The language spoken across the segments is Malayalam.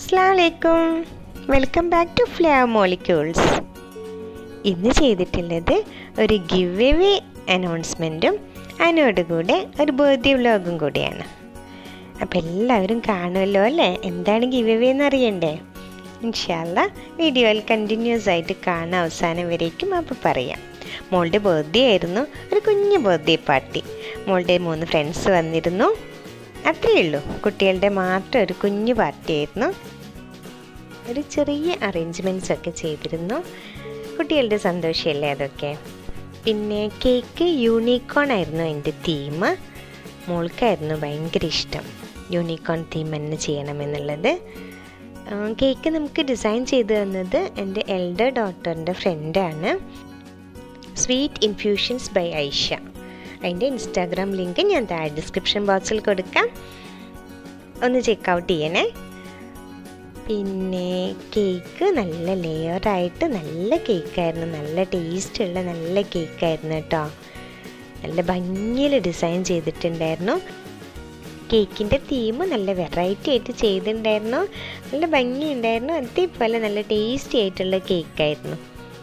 അസ്ലാമലൈക്കും welcome back to flavour molecules ഇന്ന് ചെയ്തിട്ടുള്ളത് ഒരു ഗിവ് എവേ അനൗൺസ്മെൻറ്റും അതിനോട് കൂടെ ഒരു ബർത്ത്ഡേ വ്ലോഗും കൂടിയാണ് അപ്പോൾ എല്ലാവരും കാണുമല്ലോ അല്ലേ എന്താണ് ഗിവ് എവേ എന്ന് അറിയണ്ടേ ഇൻഷാല്ല വീഡിയോയിൽ കണ്ടിന്യൂസ് ആയിട്ട് കാണാം അവസാനം വരേക്കും അപ്പോൾ പറയാം മോളുടെ ബർത്ത്ഡേ ആയിരുന്നു ഒരു കുഞ്ഞു ബർത്ത്ഡേ പാർട്ടി മോളുടെ മൂന്ന് ഫ്രണ്ട്സ് വന്നിരുന്നു അത്രയേ ഉള്ളൂ കുട്ടികളുടെ മാത്രം ഒരു കുഞ്ഞു പാർട്ടി ആയിരുന്നു ഒരു ചെറിയ അറേഞ്ച്മെൻറ്റ്സ് ഒക്കെ ചെയ്തിരുന്നു കുട്ടികളുടെ സന്തോഷമല്ലേ അതൊക്കെ പിന്നെ കേക്ക് യൂണിക്കോൺ ആയിരുന്നു എൻ്റെ തീം മോൾക്കായിരുന്നു ഭയങ്കര ഇഷ്ടം യൂണിക്കോൺ തീം തന്നെ ചെയ്യണമെന്നുള്ളത് കേക്ക് നമുക്ക് ഡിസൈൻ ചെയ്തു തന്നത് എൻ്റെ എൽഡർ ഡോട്ടറിൻ്റെ ഫ്രണ്ടാണ് സ്വീറ്റ് ഇൻഫ്യൂഷൻസ് ബൈ ഐഷ അതിൻ്റെ ഇൻസ്റ്റാഗ്രാം ലിങ്ക് ഞാൻ താഴെ ഡിസ്ക്രിപ്ഷൻ ബോക്സിൽ കൊടുക്കാം ഒന്ന് ചെക്ക് ഔട്ട് ചെയ്യണേ പിന്നെ കേക്ക് നല്ല ലെയറായിട്ട് നല്ല കേക്കായിരുന്നു നല്ല ടേസ്റ്റുള്ള നല്ല കേക്കായിരുന്നു കേട്ടോ നല്ല ഭംഗിയിൽ ഡിസൈൻ ചെയ്തിട്ടുണ്ടായിരുന്നു കേക്കിൻ്റെ തീം നല്ല വെറൈറ്റി ആയിട്ട് ചെയ്തിട്ടുണ്ടായിരുന്നു നല്ല ഭംഗിയുണ്ടായിരുന്നു അതേപോലെ നല്ല ടേസ്റ്റി ആയിട്ടുള്ള കേക്കായിരുന്നു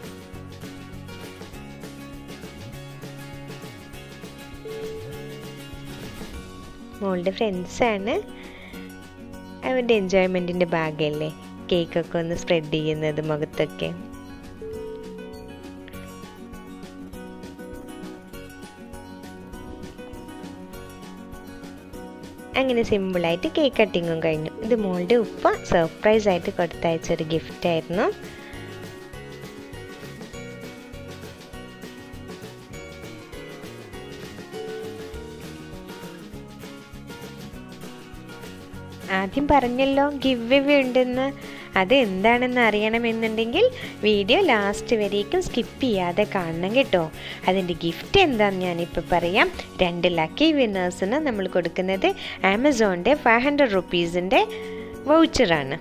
മോളുടെ ഫ്രണ്ട്സാണ് അവരുടെ എൻജോയ്മെൻറ്റിൻ്റെ ഭാഗമല്ലേ കേക്കൊക്കെ ഒന്ന് സ്പ്രെഡ് ചെയ്യുന്നത് മുഖത്തൊക്കെ അങ്ങനെ സിമ്പിളായിട്ട് കേക്ക് കട്ടിങ്ങും കഴിഞ്ഞു ഇത് മോളുടെ ഉപ്പ സർപ്രൈസ് ആയിട്ട് കൊടുത്തയച്ചൊരു ഗിഫ്റ്റ് ആയിരുന്നു ആദ്യം പറഞ്ഞല്ലോ ഗിവ് എവേ ഉണ്ടെന്ന് അത് എന്താണെന്ന് അറിയണമെന്നുണ്ടെങ്കിൽ വീഡിയോ ലാസ്റ്റ് വരേക്കും സ്കിപ്പ് ചെയ്യാതെ കാണണം കേട്ടോ അതിൻ്റെ ഗിഫ്റ്റ് എന്താണെന്ന് ഞാനിപ്പോൾ പറയാം രണ്ട് ലക്കി വിന്നേഴ്സിന് നമ്മൾ കൊടുക്കുന്നത് ആമസോണിൻ്റെ ഫൈവ് ഹൺഡ്രഡ് റുപ്പീസിൻ്റെ വൗച്ചറാണ്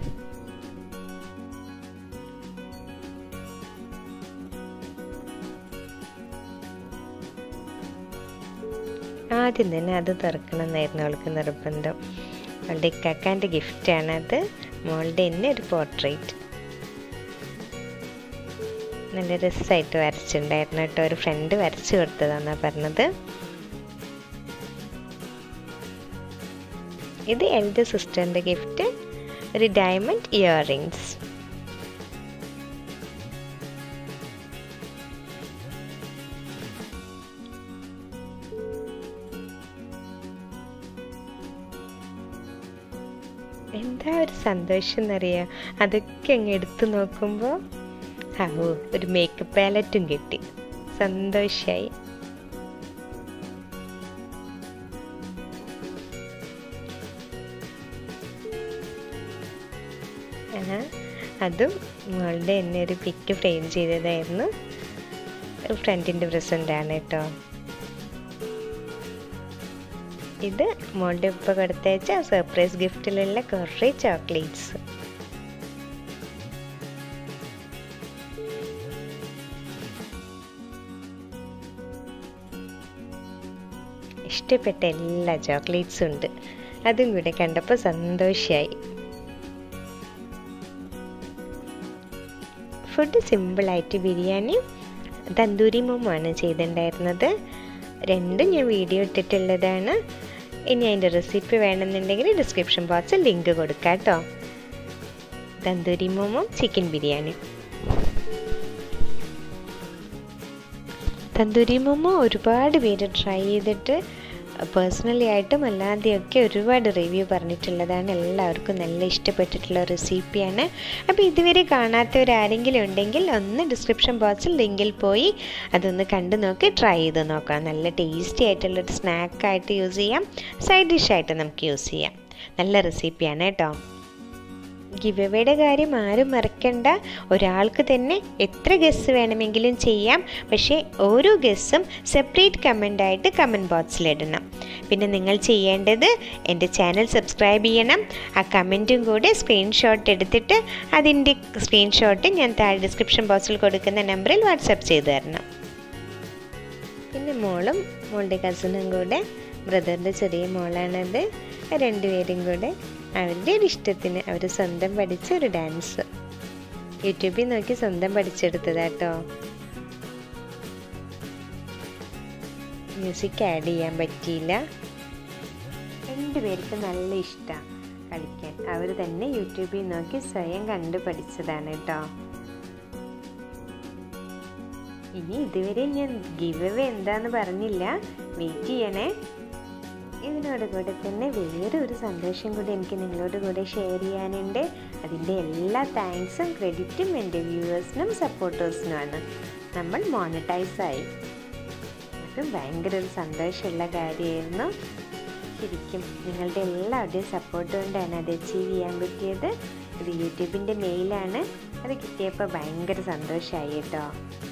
ആദ്യം തന്നെ അത് തുറക്കണമെന്നായിരുന്നു അവൾക്ക് നിർബന്ധം അവളുടെ ഇക്കാക്കാൻ്റെ ഗിഫ്റ്റാണത് മോളുടെ തന്നെ ഒരു പോർട്രേറ്റ് നല്ല രസമായിട്ട് വരച്ചിട്ടുണ്ടായിരുന്നു കേട്ടോ ഒരു ഫ്രണ്ട് വരച്ചു കൊടുത്തതാണെന്നാണ് പറഞ്ഞത് ഇത് എൽഡർ സിസ്റ്ററിൻ്റെ ഗിഫ്റ്റ് ഒരു ഡയമണ്ട് ഇയർ റിങ്സ് എന്താ ഒരു സന്തോഷം എന്നറിയാം അതൊക്കെ അങ്ങ് എടുത്തു നോക്കുമ്പോൾ ആ ഓ ഒരു മേക്കപ്പ് പാലറ്റും കിട്ടി സന്തോഷായി അതും മോളുടെ എന്നെ ഒരു പിക്ക് ഫ്രെയിം ചെയ്തതായിരുന്നു ഫ്രണ്ടിൻ്റെ പ്രസൻ്റാണ് കേട്ടോ ഇത് മോളുടെ ഉപ്പ കൊടുത്തയച്ച സർപ്രൈസ് ഗിഫ്റ്റിലുള്ള കുറേ ചോക്ലേറ്റ്സ് ഇഷ്ടപ്പെട്ട എല്ലാ ചോക്ലേറ്റ്സും ഉണ്ട് അതും കൂടെ കണ്ടപ്പോൾ സന്തോഷമായി ഫുഡ് സിമ്പിളായിട്ട് ബിരിയാണിയും തന്തൂരി മോമാണ് ചെയ്തിട്ടുണ്ടായിരുന്നത് രണ്ടും ഞാൻ വീഡിയോ ഇട്ടിട്ടുള്ളതാണ് ഇനി അതിൻ്റെ റെസിപ്പി വേണമെന്നുണ്ടെങ്കിൽ ഡിസ്ക്രിപ്ഷൻ ബോക്സിൽ ലിങ്ക് കൊടുക്കാം കേട്ടോ തന്തൂരി മോമോ ചിക്കൻ ബിരിയാണി തന്തൂരി മോമോ ഒരുപാട് പേര് ട്രൈ ചെയ്തിട്ട് പേഴ്സണലി ആയിട്ടും അല്ലാതെയൊക്കെ ഒരുപാട് റിവ്യൂ പറഞ്ഞിട്ടുള്ളതാണ് എല്ലാവർക്കും നല്ല ഇഷ്ടപ്പെട്ടിട്ടുള്ള റെസിപ്പിയാണ് അപ്പോൾ ഇതുവരെ കാണാത്തവരാരെങ്കിലും ഉണ്ടെങ്കിൽ ഒന്ന് ഡിസ്ക്രിപ്ഷൻ ബോക്സിൽ ലിങ്കിൽ പോയി അതൊന്ന് കണ്ടു നോക്കി ട്രൈ ചെയ്ത് നോക്കാം നല്ല ടേസ്റ്റി ആയിട്ടുള്ളൊരു സ്നാക്കായിട്ട് യൂസ് ചെയ്യാം സൈഡ് ഡിഷായിട്ട് നമുക്ക് യൂസ് ചെയ്യാം നല്ല റെസിപ്പിയാണ് കേട്ടോ ഗിവ് എവേയുടെ കാര്യം ആരും മറക്കണ്ട ഒരാൾക്ക് തന്നെ എത്ര ഗസ് വേണമെങ്കിലും ചെയ്യാം പക്ഷേ ഓരോ ഗസ്സും സെപ്പറേറ്റ് കമൻ്റ് ആയിട്ട് കമൻറ്റ് ബോക്സിലിടണം പിന്നെ നിങ്ങൾ ചെയ്യേണ്ടത് എൻ്റെ ചാനൽ സബ്സ്ക്രൈബ് ചെയ്യണം ആ കമൻറ്റും കൂടെ സ്ക്രീൻഷോട്ട് എടുത്തിട്ട് അതിൻ്റെ സ്ക്രീൻഷോട്ട് ഞാൻ താഴെ ഡിസ്ക്രിപ്ഷൻ ബോക്സിൽ കൊടുക്കുന്ന നമ്പറിൽ വാട്സപ്പ് ചെയ്ത് തരണം പിന്നെ മോളും മോളുടെ കസിനും കൂടെ ബ്രദറിൻ്റെ ചെറിയ മോളാണത് രണ്ടുപേരും കൂടെ അവരുടെ ഒരു ഇഷ്ടത്തിന് അവർ സ്വന്തം പഠിച്ച ഒരു ഡാൻസ് യൂട്യൂബിൽ നോക്കി സ്വന്തം പഠിച്ചെടുത്തതാട്ടോ മ്യൂസിക് ആഡ് ചെയ്യാൻ പറ്റിയില്ല രണ്ടുപേർക്ക് നല്ല ഇഷ്ടമാണ് കളിക്കാൻ അവർ തന്നെ യൂട്യൂബിൽ നോക്കി സ്വയം കണ്ടു പഠിച്ചതാണ് കേട്ടോ ഇനി ഇതുവരെ ഞാൻ ഗിവ് അവേ എന്താന്ന് പറഞ്ഞില്ല വെയിറ്റ് ചെയ്യണേ ഇതിനോട് കൂടെ തന്നെ വേറെ ഒരു സന്തോഷം കൂടി എനിക്ക് നിങ്ങളോട് കൂടെ ഷെയർ ചെയ്യാനുണ്ട് അതിൻ്റെ എല്ലാ താങ്ക്സും ക്രെഡിറ്റും എൻ്റെ വ്യൂവേഴ്സിനും സപ്പോർട്ടേഴ്സിനുമാണ് നമ്മൾ മോണിറ്റൈസായി അത് ഭയങ്കര ഒരു സന്തോഷമുള്ള കാര്യമായിരുന്നു ശരിക്കും നിങ്ങളുടെ എല്ലാവരുടെയും സപ്പോർട്ട് കൊണ്ടാണ് അത് അച്ചീവ് ചെയ്യാൻ പറ്റിയത് ഇത് യൂട്യൂബിൻ്റെ മെയിലാണ് അത് കിട്ടിയപ്പോൾ ഭയങ്കര സന്തോഷമായി കേട്ടോ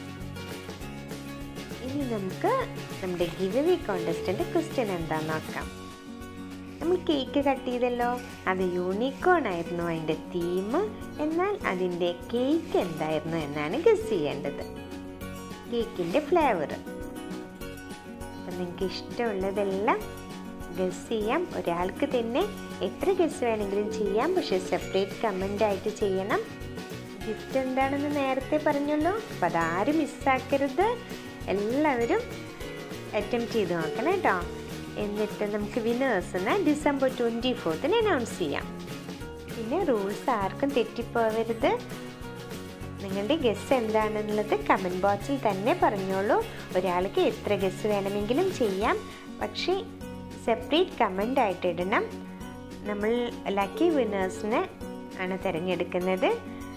ഇനി നമുക്ക് നമ്മുടെ ഗിവ് വേ കോണ്ടസ്റ്റിൻ്റെ ക്വസ്റ്റ്യൻ എന്താന്ന് നോക്കാം നമ്മൾ കേക്ക് കട്ട് ചെയ്തല്ലോ അത് യൂണിക്കോൺ ആയിരുന്നു അതിൻ്റെ തീം എന്നാൽ അതിൻ്റെ കേക്ക് എന്തായിരുന്നു എന്നാണ് ഗസ് ചെയ്യേണ്ടത് കേക്കിൻ്റെ ഫ്ലേവർ അപ്പം നിങ്ങൾക്ക് ഇഷ്ടമുള്ളതെല്ലാം ഗസ് ചെയ്യാം ഒരാൾക്ക് തന്നെ എത്ര ഗസ് വേണമെങ്കിലും ചെയ്യാം പക്ഷെ സെപ്പറേറ്റ് കമൻ്റ് ആയിട്ട് ചെയ്യണം ഗിഫ്റ്റ് എന്താണെന്ന് നേരത്തെ പറഞ്ഞല്ലോ അപ്പം അതാരും മിസ്സാക്കരുത് എല്ലാവരും അറ്റംപ്റ്റ് ചെയ്ത് നോക്കണം കേട്ടോ എന്നിട്ട് നമുക്ക് വിനേഴ്സിന് ഡിസംബർ ട്വൻറ്റി ഫോർത്തിന് അനൗൺസ് ചെയ്യാം പിന്നെ റൂൾസ് ആർക്കും തെറ്റിപ്പോവരുത് നിങ്ങളുടെ ഗസ് എന്താണെന്നുള്ളത് കമൻറ്റ് ബോക്സിൽ തന്നെ പറഞ്ഞോളൂ ഒരാൾക്ക് എത്ര ഗസ് വേണമെങ്കിലും ചെയ്യാം പക്ഷേ സെപ്പറേറ്റ് കമൻ്റ് ആയിട്ട് ഇടണം നമ്മൾ ലക്കി വിന്നേഴ്സിനെ ആണ് തിരഞ്ഞെടുക്കുന്നത്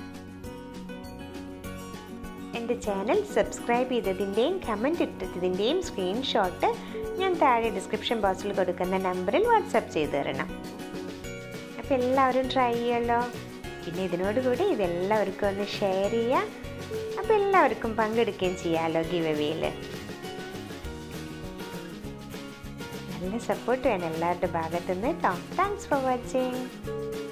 എൻ്റെ ചാനൽ സബ്സ്ക്രൈബ് ചെയ്തതിൻ്റെയും കമൻറ്റ് ഇട്ടതിൻ്റെയും സ്ക്രീൻഷോട്ട് ഞാൻ താഴെ ഡിസ്ക്രിപ്ഷൻ ബോക്സിൽ കൊടുക്കുന്ന നമ്പറിൽ വാട്സപ്പ് ചെയ്ത് തരണം അപ്പോൾ എല്ലാവരും ട്രൈ ചെയ്യല്ലോ പിന്നെ ഇതിനോടുകൂടി ഇതെല്ലാവർക്കും ഒന്ന് ഷെയർ ചെയ്യാം അപ്പോൾ എല്ലാവർക്കും പങ്കെടുക്കുകയും ചെയ്യാമല്ലോ ഗിവ് അവേയിൽ നല്ല സപ്പോർട്ട് വേണം എല്ലാവരുടെ ഭാഗത്തുനിന്ന് കേട്ടോ താങ്ക്സ് ഫോർ വാച്ചിങ്